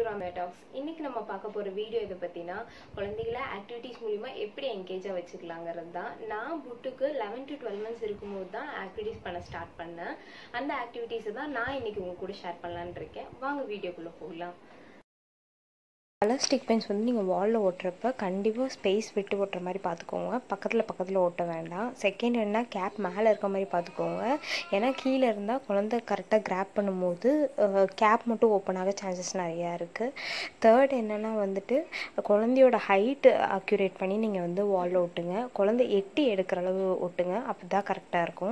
from tax இன்னைக்கு நம்ம பார்க்க போகிற வீடியோ இதை பற்றினா குழந்தைகளை ஆக்டிவிட்டீஸ் மூலிமா எப்படி என்கேஜாக வச்சுக்கலாங்கிறது தான் நான் புட்டுக்கு லெவன் டு டுவெல் மந்த்ஸ் இருக்கும்போது தான் ஆக்டிவிட்டீஸ் பண்ண ஸ்டார்ட் பண்ணேன் அந்த ஆக்டிவிட்டீஸை தான் நான் இன்னைக்கு உங்க கூட ஷேர் பண்ணலான்னு இருக்கேன் வாங்க வீடியோக்குள்ளே போகலாம் கலர் ஸ்டிக் பென்ஸ் வந்து நீங்கள் வாலில் ஓட்டுறப்ப கண்டிப்பாக ஸ்பேஸ் விட்டு ஓட்டுற மாதிரி பார்த்துக்கோங்க பக்கத்தில் பக்கத்தில் ஓட்ட வேண்டாம் செகண்ட் என்ன கேப் மேலே இருக்க மாதிரி பார்த்துக்கோங்க ஏன்னா கீழே இருந்தால் குழந்தை கரெக்டாக கிராப் பண்ணும்போது கேப் மட்டும் ஓப்பன் ஆக சான்சஸ் நிறையா இருக்குது தேர்ட் என்னென்னா வந்துட்டு குழந்தையோட ஹைட்டு அக்யூரேட் பண்ணி நீங்கள் வந்து வாலில் ஓட்டுங்க குழந்தை எட்டி எடுக்கிற அளவு ஓட்டுங்க அப்போ தான் கரெக்டாக இருக்கும்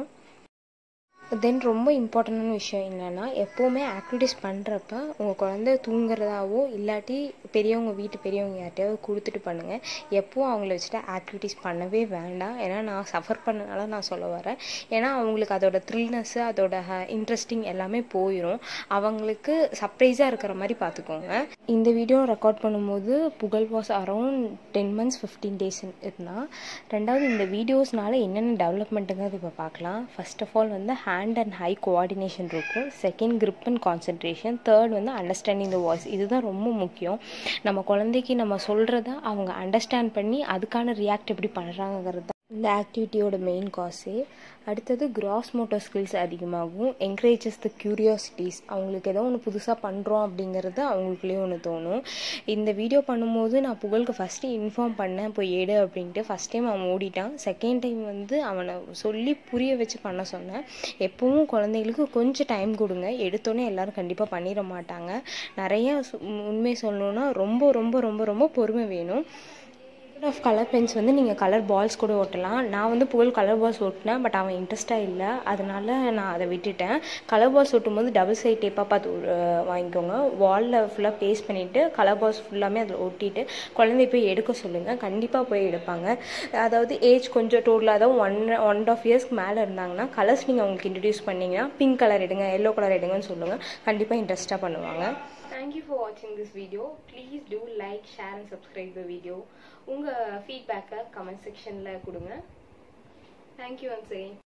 தென் ரொம்ப இம்பார்ட்டண்டான விஷயம் என்னென்னா எப்போவுமே ஆக்டிவிட்டீஸ் பண்ணுறப்ப உங்கள் குழந்தை தூங்குறதாவோ இல்லாட்டி பெரியவங்க வீட்டு பெரியவங்க யார்ட்டையாவது கொடுத்துட்டு பண்ணுங்கள் எப்போவும் அவங்கள வச்சுட்டு ஆக்டிவிட்டீஸ் பண்ணவே வேண்டாம் ஏன்னா நான் சஃபர் பண்ணனால நான் சொல்ல வரேன் ஏன்னா அவங்களுக்கு அதோட த்ரில்னஸ்ஸு அதோட இன்ட்ரெஸ்டிங் எல்லாமே போயிடும் அவங்களுக்கு சர்ப்ரைஸாக இருக்கிற மாதிரி பார்த்துக்கோங்க இந்த வீடியோ ரெக்கார்ட் பண்ணும்போது Pugazh was around ten months fifteen days இருந்தால் ரெண்டாவது இந்த வீடியோஸ்னால என்னென்ன டெவலப்மெண்ட்டுங்கிறது இப்போ பார்க்கலாம் ஃபர்ஸ்ட் ஆஃப் ஆல் வந்து ஹேண்ட் அண்ட் ஹை கோஆர்டினேஷன் இருக்கும் second grip and concentration third வந்து அண்டர்ஸ்டாண்டிங் த வாய்ஸ் இதுதான் ரொம்ப முக்கியம் நம்ம குழந்தைக்கு நம்ம சொல்கிறத அவங்க அண்டர்ஸ்டாண்ட் பண்ணி அதுக்கான ரியாக்ட் எப்படி பண்ணுறாங்கிறது இந்த ஆக்டிவிட்டியோட மெயின் காஸே அடுத்தது கிராஸ் மோட்டர் ஸ்கில்ஸ் அதிகமாகும் என்கரேஜஸ் த க்யூரியாசிட்டிஸ் அவங்களுக்கு ஏதோ ஒன்று புதுசாக பண்ணுறோம் அப்படிங்கிறது அவங்களுக்குள்ளேயே ஒன்று தோணும் இந்த வீடியோ பண்ணும்போது நான் புகழுக்கு ஃபஸ்ட்டு இன்ஃபார்ம் பண்ணேன் போய் எடு அப்படின்ட்டு ஃபஸ்ட் டைம் அவன் ஓடிட்டான் செகண்ட் டைம் வந்து அவனை சொல்லி புரிய வச்சு பண்ண சொன்னேன் எப்பவும் குழந்தைங்களுக்கு கொஞ்சம் டைம் கொடுங்க எடுத்தோன்னே எல்லாரும் கண்டிப்பாக பண்ணிட மாட்டாங்க நிறைய உண்மை சொல்லணுன்னா ரொம்ப ரொம்ப ரொம்ப ரொம்ப பொறுமை வேணும் ஆஃப் கலர் பென்ஸ் வந்து நீங்கள் கலர் பால்ஸ் கூட ஓட்டலாம் நான் வந்து புகழ் கலர் பால்ஸ் ஓட்டினேன் பட் அவன் இன்ட்ரெஸ்ட்டாக இல்லை அதனால நான் அதை விட்டுட்டேன் கலர் பால்ஸ் ஓட்டும் போது டபுள் சைட் டேப்பாக பார்த்து வாங்கிக்கோங்க வாலில் ஃபுல்லாக பேஸ்ட் பண்ணிவிட்டு கலர் பால்ஸ் ஃபுல்லாமே அதில் ஒட்டிட்டு குழந்தைய போய் எடுக்க சொல்லுங்கள் கண்டிப்பாக போய் எடுப்பாங்க அதாவது ஏஜ் கொஞ்சம் டோட்டலாக தான் ஒன் ஒன் ஆஃப் இயர்ஸ்க்கு மேலே இருந்தாங்கன்னா கலர்ஸ் நீங்கள் அவங்களுக்கு இன்ட்ரடியூஸ் பண்ணிங்கன்னா பிங்க் கலர் எடுங்க எல்லோ கலர் எடுங்கன்னு சொல்லுங்கள் கண்டிப்பாக இன்ட்ரெஸ்ட்டாக பண்ணுவாங்க தேங்க்யூ ஃபார் வாட்சிங் this video please do like share and subscribe the video உங்கள் ஃபீட்பேக்கை கமெண்ட் செக்ஷனில் கொடுங்க தேங்க்யூ ஒன்ஸ் அகெயின்